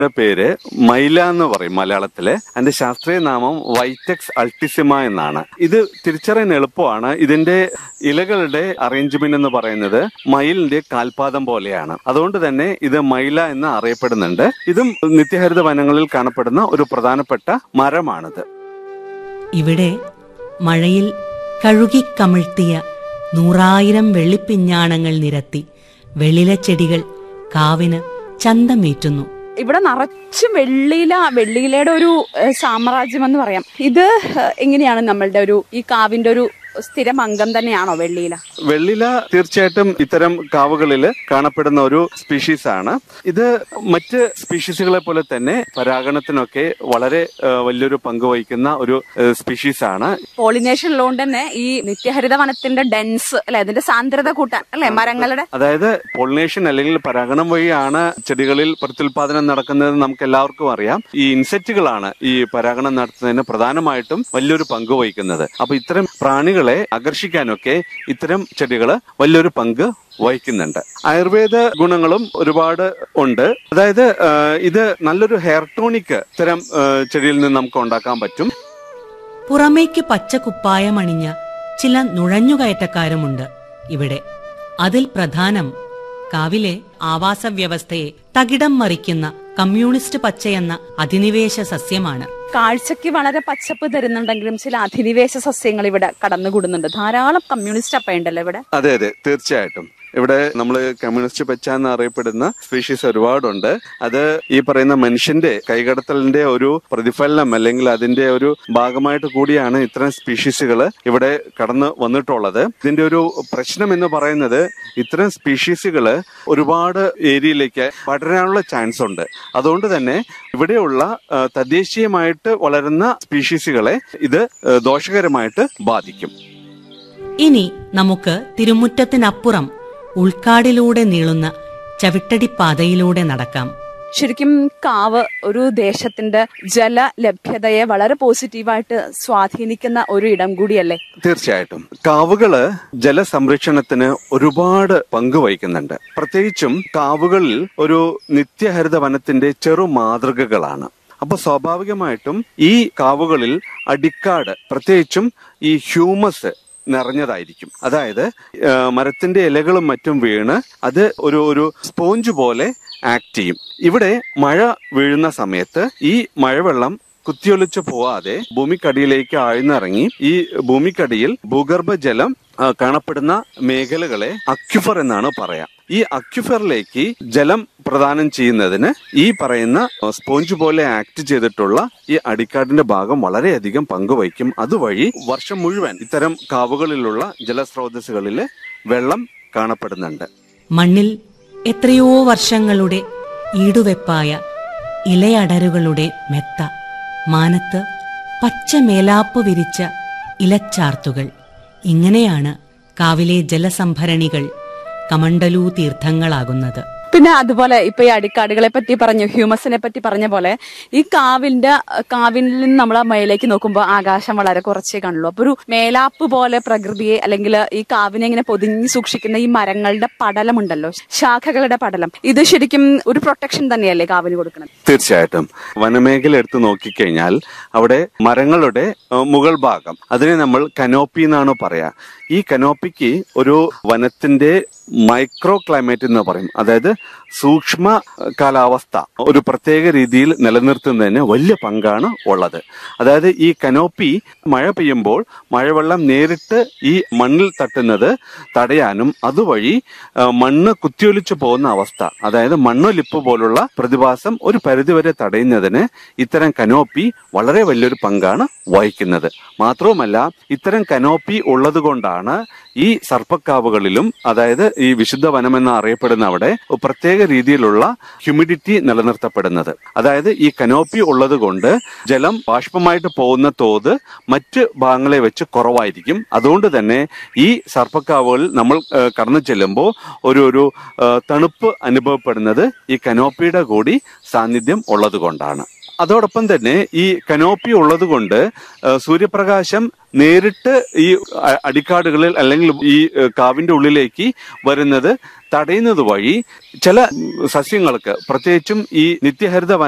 പേര് മൈല എന്ന് പറയും മലയാളത്തില് അതിന്റെ ശാസ്ത്രീയ നാമം വൈറ്റെക്സ് അൾട്ടിസിമ എന്നാണ് ഇത് തിരിച്ചറിയാൻ എളുപ്പമാണ് ഇതിന്റെ ഇലകളുടെ അറേഞ്ച്മെന്റ് എന്ന് പറയുന്നത് മയിലിന്റെ കാൽപാദം പോലെയാണ് അതുകൊണ്ട് തന്നെ ഇത് മൈല എന്ന് അറിയപ്പെടുന്നുണ്ട് ഇതും നിത്യഹരിത വനങ്ങളിൽ കാണപ്പെടുന്ന ഒരു പ്രധാനപ്പെട്ട മരമാണിത് ഇവിടെ മഴയിൽ കഴുകിക്കമിഴ്ത്തിയ നൂറായിരം വെള്ളിപ്പിഞ്ഞാണങ്ങൾ നിരത്തി വെള്ളില ചെടികൾ കാവിന് ചന്തമേറ്റുന്നു ഇവിടെ നിറച്ചും വെള്ളിയില വെള്ളിയിലയുടെ ഒരു ഏഹ്, സാമ്രാജ്യം എന്ന് പറയാം ഇത് ഏഹ്, എങ്ങനെയാണ് നമ്മളുടെ ഒരു ഈ കാവിന്റെ ഒരു സ്ഥിരം അംഗം തന്നെയാണോ വെള്ളിയില വെള്ളില തീർച്ചയായിട്ടും ഇത്തരം കാവുകളിൽ കാണപ്പെടുന്ന ഒരു സ്പീഷീസ് ആണ് ഇത് മറ്റ് സ്പീഷീസുകളെ പോലെ തന്നെ പരാഗണത്തിനൊക്കെ വളരെ ആ, വലിയൊരു പങ്ക് വഹിക്കുന്ന ഒരു സ്പീഷീസ് ആണ് പോളിനേഷൻ ഉള്ളതുകൊണ്ട് തന്നെ ഈ നിത്യഹരിത വനത്തിന്റെ ഡെൻസ് അല്ലെ അതിന്റെ സാന്ദ്രത കൂട്ടാൻ അല്ലെ മരങ്ങളുടെ അതായത് പോളിനേഷൻ അല്ലെങ്കിൽ പരാഗണം വഴിയാണ് ചെടികളിൽ പ്രത്യുൽപാദനം നടക്കുന്നത് നമുക്ക് എല്ലാവർക്കും അറിയാം ഈ ഇൻസെക്റ്റുകളാണ് ഈ പരാഗണം നടത്തുന്നതിന് പ്രധാനമായിട്ടും വലിയൊരു പങ്ക് വഹിക്കുന്നത് അപ്പൊ ഇത്തരം പ്രാണികളെ ആകർഷിക്കാനൊക്കെ ഇത്തരം ചെടികൾ വലിയൊരു പങ്ക് വഹിക്കുന്നുണ്ട് ആയുർവേദ ഗുണങ്ങളും ഒരുപാട് ഉണ്ട് അതായത് ആ, ഇത് നല്ലൊരു ഹെയർ ടോണിക് ഇത്തരം ആ, ചെടിയിൽ നിന്ന് നമുക്ക് ഉണ്ടാക്കാൻ പറ്റും പുറമേക്ക് പച്ച കുപ്പായമണിഞ്ഞ ചില നുഴഞ്ഞുകയറ്റക്കാരുമുണ്ട് ഇവിടെ അതിൽ പ്രധാനം കാവിലെ ആവാസ വ്യവസ്ഥയെ തകിടം മറിക്കുന്ന കമ്മ്യൂണിസ്റ്റ് പച്ചയെന്ന അധിനിവേശ സസ്യമാണ് കാഴ്ചക്ക് വളരെ പച്ചപ്പ് തരുന്നുണ്ടെങ്കിലും ചില അധിനിവേശ സസ്യങ്ങൾ ഇവിടെ കടന്നുകൂടുന്നുണ്ട് ധാരാളം കമ്മ്യൂണിസ്റ്റ് അപ്പ ഉണ്ടല്ലോ ഇവിടെ അതെ അതെ തീർച്ചയായിട്ടും ഇവിടെ നമ്മൾ കമ്മ്യൂണിസ്റ്റ് പച്ച എന്ന് അറിയപ്പെടുന്ന സ്പീഷീസ് ഒരുപാടുണ്ട് അത് ഈ പറയുന്ന മനുഷ്യന്റെ കൈകടത്തലിന്റെ ഒരു പ്രതിഫലനം അല്ലെങ്കിൽ അതിന്റെ ഒരു ഭാഗമായിട്ട് കൂടിയാണ് ഇത്തരം സ്പീഷീസുകൾ ഇവിടെ കടന്നു വന്നിട്ടുള്ളത് ഇതിന്റെ ഒരു പ്രശ്നം എന്ന് പറയുന്നത് ഇത്തരം സ്പീഷീസുകൾ ഒരുപാട് ഏരിയയിലേക്ക് പടരാനുള്ള ചാൻസ് ഉണ്ട് അതുകൊണ്ട് തന്നെ ഇവിടെയുള്ള ആ, തദ്ദേശീയമായിട്ട് വളരുന്ന സ്പീഷീസുകളെ ഇത് ആ, ദോഷകരമായിട്ട് ബാധിക്കും ഇനി നമുക്ക് തിരുമുറ്റത്തിനപ്പുറം ഉൾക്കാടിലൂടെ നീളുന്ന ചവിട്ടടിപ്പാതയിലൂടെ നടക്കാം ശരിക്കും കാവ് ഒരു ദേശത്തിന്റെ ജല ലഭ്യതയെ വളരെ പോസിറ്റീവായിട്ട് സ്വാധീനിക്കുന്ന ഒരു ഇടം കൂടിയല്ലേ തീർച്ചയായിട്ടും കാവുകള് ജലസംരക്ഷണത്തിന് ഒരുപാട് പങ്ക് വഹിക്കുന്നുണ്ട് പ്രത്യേകിച്ചും കാവുകളിൽ ഒരു നിത്യഹരിത വനത്തിന്റെ ചെറു മാതൃകകളാണ് അപ്പൊ സ്വാഭാവികമായിട്ടും ഈ കാവുകളിൽ അടിക്കാട് പ്രത്യേകിച്ചും ഈ ഹ്യൂമസ് നിറഞ്ഞതായിരിക്കും അതായത് ആ, മരത്തിന്റെ ഇലകളും മറ്റും വീണ് അത് ഒരു ഒരു സ്പോഞ്ച് പോലെ ആക്ട് ചെയ്യും ഇവിടെ മഴ വീഴുന്ന സമയത്ത് ഈ മഴവെള്ളം കുത്തിയൊലിച്ചു പോവാതെ ഭൂമിക്കടിയിലേക്ക് ആഴ്ന്നിറങ്ങി ഈ ഭൂമിക്കടിയിൽ ഭൂഗർഭജലം ആ, കാണപ്പെടുന്ന മേഖലകളെ അക്യുഫർ എന്നാണ് പറയാം ഈ അക്യുഫറിലേക്ക് ജലം പ്രദാനം ചെയ്യുന്നതിന് ഈ പറയുന്ന സ്പോഞ്ച് പോലെ ആക്ട് ചെയ്തിട്ടുള്ള ഈ അടിക്കാടിന്റെ ഭാഗം വളരെയധികം പങ്കുവഹിക്കും അതുവഴി വർഷം മുഴുവൻ ഇത്തരം കാവുകളിലുള്ള ജലസ്രോതസ്സുകളിൽ വെള്ളം കാണപ്പെടുന്നുണ്ട് മണ്ണിൽ എത്രയോ വർഷങ്ങളുടെ ഈടുവെപ്പായ ഇലയടരുകളുടെ മെത്ത മാനത്ത് പച്ച മേലാപ്പ് വിരിച്ച ഇലച്ചാർത്തുകൾ ഇങ്ങനെയാണ് കാവിലെ ജലസംഭരണികൾ കമണ്ടലൂ തീർത്ഥങ്ങളാകുന്നത് പിന്നെ അതുപോലെ ഇപ്പൊ ഈ അടിക്കാടുകളെ പറ്റി പറഞ്ഞു ഹ്യൂമസിനെ പറ്റി പറഞ്ഞ പോലെ ഈ കാവിന്റെ കാവിൽ നിന്ന് നമ്മൾ മേലേക്ക് നോക്കുമ്പോൾ ആകാശം വളരെ കുറച്ചേ കാണുള്ളൂ അപ്പൊ ഒരു മേലാപ്പ് പോലെ പ്രകൃതിയെ അല്ലെങ്കിൽ ഈ കാവിനെ ഇങ്ങനെ പൊതിഞ്ഞു സൂക്ഷിക്കുന്ന ഈ മരങ്ങളുടെ പടലമുണ്ടല്ലോ ശാഖകളുടെ പടലം ഇത് ശരിക്കും ഒരു പ്രൊട്ടക്ഷൻ തന്നെയല്ലേ കാവിന് കൊടുക്കുന്നത് തീർച്ചയായിട്ടും വനമേഖല എടുത്ത് നോക്കിക്കഴിഞ്ഞാൽ അവിടെ മരങ്ങളുടെ ഏഹ്, മുകൾ ഭാഗം അതിനെ നമ്മൾ കനോപ്പി എന്നാണ് പറയാ ഈ കനോപ്പിക്ക് ഒരു വനത്തിന്റെ മൈക്രോ ക്ലൈമറ്റ് എന്ന് പറയും അതായത് സൂക്ഷ്മ ഏഹ്, കാലാവസ്ഥ ഒരു പ്രത്യേക രീതിയിൽ നിലനിർത്തുന്നതിന് വലിയ പങ്കാണ് ഉള്ളത് അതായത് ഈ കനോപ്പി മഴ പെയ്യുമ്പോൾ മഴവെള്ളം നേരിട്ട് ഈ മണ്ണിൽ തട്ടുന്നത് തടയാനും അതുവഴി ആ, മണ്ണ് കുത്തിയൊലിച്ചു പോകുന്ന അവസ്ഥ അതായത് മണ്ണൊലിപ്പ് പോലുള്ള പ്രതിഭാസം ഒരു പരിധിവരെ തടയുന്നതിന് ഇത്തരം കനോപ്പി വളരെ വലിയൊരു പങ്കാണ് വഹിക്കുന്നത് മാത്രവുമല്ല ഇത്തരം കനോപ്പി ഉള്ളത് കൊണ്ടാണ് ഈ സർപ്പക്കാവുകളിലും അതായത് ഈ വിശുദ്ധ വനം എന്ന് അറിയപ്പെടുന്ന അവിടെ പ്രത്യേക രീതിയിലുള്ള ഹ്യൂമിഡിറ്റി നിലനിർത്തപ്പെടുന്നത് അതായത് ഈ കനോപ്പി ഉള്ളത് കൊണ്ട് ജലം ബാഷ്പമായിട്ട് പോകുന്ന തോത് മറ്റ് ഭാഗങ്ങളെ വെച്ച് കുറവായിരിക്കും അതുകൊണ്ട് തന്നെ ഈ സർപ്പക്കാവുകളിൽ നമ്മൾ ആ, കടന്നു ചെല്ലുമ്പോൾ ഒരു ഒരു ആ, തണുപ്പ് അനുഭവപ്പെടുന്നത് ഈ കനോപ്പിയുടെ കൂടി സാന്നിധ്യം ഉള്ളത് കൊണ്ടാണ് അതോടൊപ്പം തന്നെ ഈ കനോപ്പി ഉള്ളത് കൊണ്ട് ആ, സൂര്യപ്രകാശം നേരിട്ട് ഈ അ- അടിക്കാടുകളിൽ അല്ലെങ്കിൽ ഈ ആ, കാവിന്റെ ഉള്ളിലേക്ക് വരുന്നത് തടയുന്നത് വഴി ചില ഉം, സസ്യങ്ങൾക്ക് പ്രത്യേകിച്ചും ഈ നിത്യഹരിത വന